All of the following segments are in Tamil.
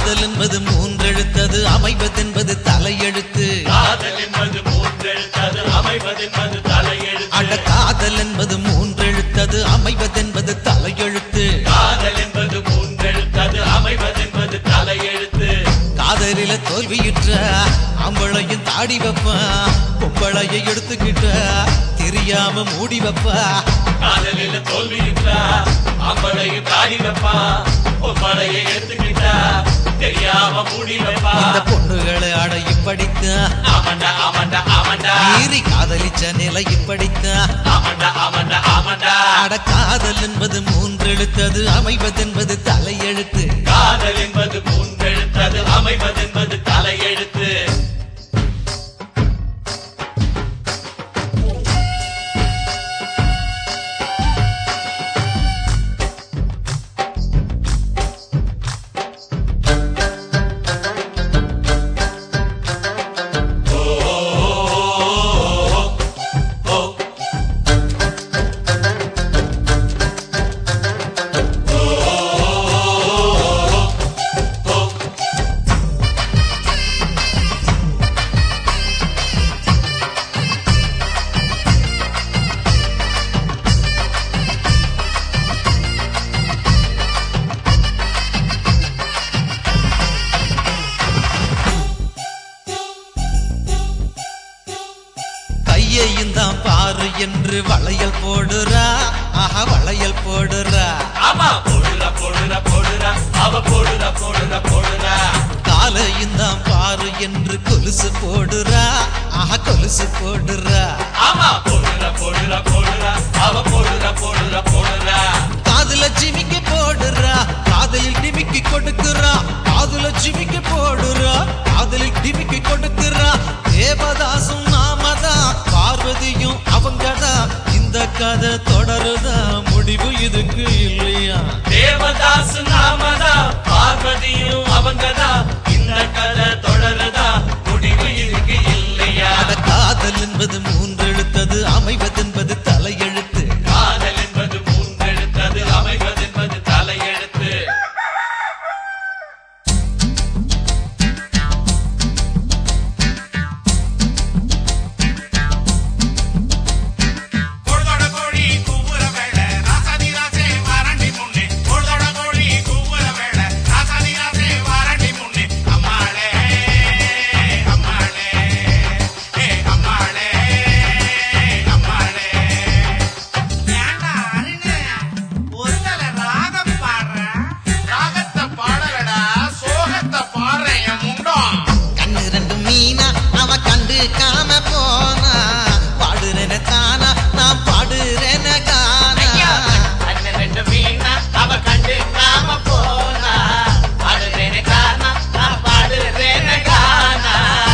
காதல் என்பது மூன்றெழுத்தது அமைவதென்பது தலையெழுத்து காதல் என்பது மூன்றெழுத்தது அமைவதென்பது அட தலையெழுத்து காதல் என்பது மூன்றெழுத்தது அமைவதென்பது தலையெழுத்து காதல் என்பது மூன்றெழுத்தது அமைவதென்பது தலையெழுத்து காதலில தோல்வியுற்ற அம்பளையும் தாடி வைப்பா பொம்பளையை எடுத்துக்கிட்ட தெரியாம மூடி வைப்பா காதலில் தோல்வியுற்றா அம்பளையும் தாடி வைப்பா பொம்பளையை எடுத்துக்கிட்டா தெரியாம மூடி வைப்பா இந்த பொண்ணுகளை அட இப்படித்தான் ஆமாண்டா ஆமாண்டா ஆமாண்டா மீறி காதலிச்ச நிலை இப்படித்தான் ஆமாண்டா ஆமாண்டா ஆமாண்டா அட காதல் என்பது மூன்றெழுத்தது அமைவதென்பது தலையெழுத்து காதல் என்பது மூன்றெழுத்தது அமைவதென்பது தலையெழுத்து கையையும் தான் பாரு என்று வளையல் போடுறா ஆஹா வளையல் போடுறா ஆமா போடுறா போடுறா போடுறா அவ போடுறா போடுறா போடுறா காலையும் தான் பாரு என்று கொலுசு போடுறா ஆஹா கொலுசு போடுறா ஆமா போடுறா போடுறா போடுறா அவ போடுறா போடுறா போடுறா காதுல ஜிமிக்கி போடுறா காதலில் டிமிக்கி கொடுக்குறா காதுல ஜிமிக்கி போடுறா காதலில் டிமிக்கி கொடுக்குறா தேவதாசும் நாமதான் பார்வதியும் அவங்கதான் இந்த கதை தொடருதா முடிவு இதுக்கு இல்லையா தேவதாசு நாமதா பார்வதியும் அவங்கதா இந்த கதை தொடருதா முடிவு இதுக்கு இல்லையா அட காதல் என்பது மூன்றெழுத்தது அமைவதென்பது தலையெழுத்து காதல் என்பது மூன்றெழுத்தது அமைவதென்பது தலையெழுத்து பொழுதோட கோழி கூவுற வேளை ராசாதி ராசே வாரண்டி முன்னே பொழுதோட கோழி கூவுற வேளை ராசாதி ராசே வாரண்டி முன்னே அம்மாளே அம்மாளே ஏ அம்மாளே அம்மாளே ஏண்டா அருணே ஒருதல ராகம் பாடுற ராகத்தை பாடலடா சோகத்தை பாடுறேன் என் முண்டம் கண்ணு ரெண்டு மீனா அவ கண்டு காம போனா பாடுறேன தானா நான் பாடுறேன கானா அண்ணன் ரெண்டு மீனா அவ கண்டு காம போனா பாடுறேனே கானா நான் பாடுறேனே கானா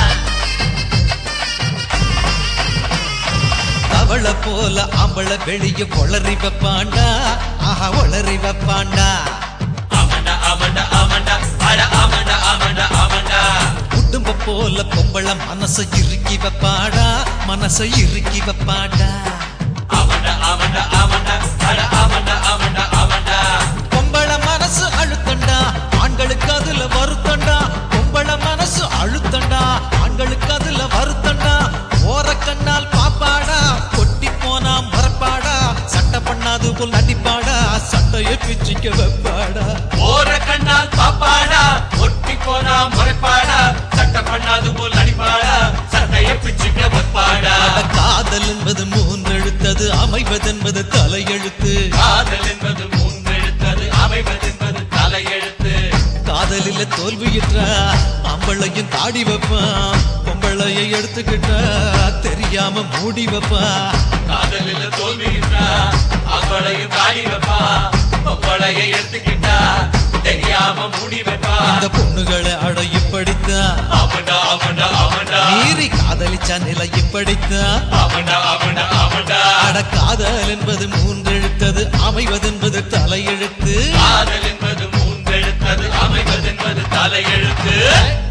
அவளை போல அவளை வெளிய பொளறி வைப்பாண்டா ஆஹா ஒளறி வைப்பாண்டா ஆமாண்டா ஆமாண்டா ஆமாண்டா அட ஆமாண்டா ஆமாண்டா ஆமாண்டா குடும்ப போல பொம்பளை மனசை இறுக்கி வைப்பாடா மனசை இறுக்கி வைப்பாடா ஆமாண்டா ஆமாண்டா ஆமாண்டா அட ஆமாண்டா ஆமாண்டா ஆமாண்டா பொம்பளை மனசு அழுத்தண்டா ஆண்களுக்கு அதுல வருத்தண்டா பொம்பளை மனசு அழுத்தண்டா ஆண்களுக்கு அதுல வருத்தண்டா ஓர கண்ணால் பாப்பாடா கொட்டி போனா மறப்பாடா சட்டை பண்ணாது போல் நடிப்பாடா சட்டையை பிச்சிக்க வைப்பாடா ஓர கண்ணால் பாப்பாடா ஒட்டி போனா முறைப்பாடா சட்ட பண்ணாது போல் அடிப்பாடா சட்டைய பிச்சுக்க வைப்பாடா அட காதல் என்பது மூன்றெழுத்தது அமைவதென்பது தலையெழுத்து காதல் என்பது மூன்றெழுத்தது அமைவதென்பது தலையெழுத்து காதலில தோல்வியுற்றா அம்பளையும் தாடி வைப்பான் பொம்பளையை எடுத்துக்கிட்டா தெரியாம மூடி வைப்பா காதலில் தோல்வியிட்டா அவளையும் தாடி வைப்பா பொம்பளையை எடுத்துக்கிட்டா தெரியாம மூடி வைப்பா இந்த பொண்ணுகளை அட இப்படித்தான் ஆமாண்டா ஆமாண்டா ஆமாண்டா மீறி காதலிச்சா நிலை இப்படித்தான் ஆமாண்டா ஆமாண்டா ஆமாண்டா அட காதல் என்பது மூன்றெழுத்தது அமைவதென்பது தலையெழுத்து காதல் என்பது மூன்றெழுத்தது அமைவதென்பது தலையெழுத்து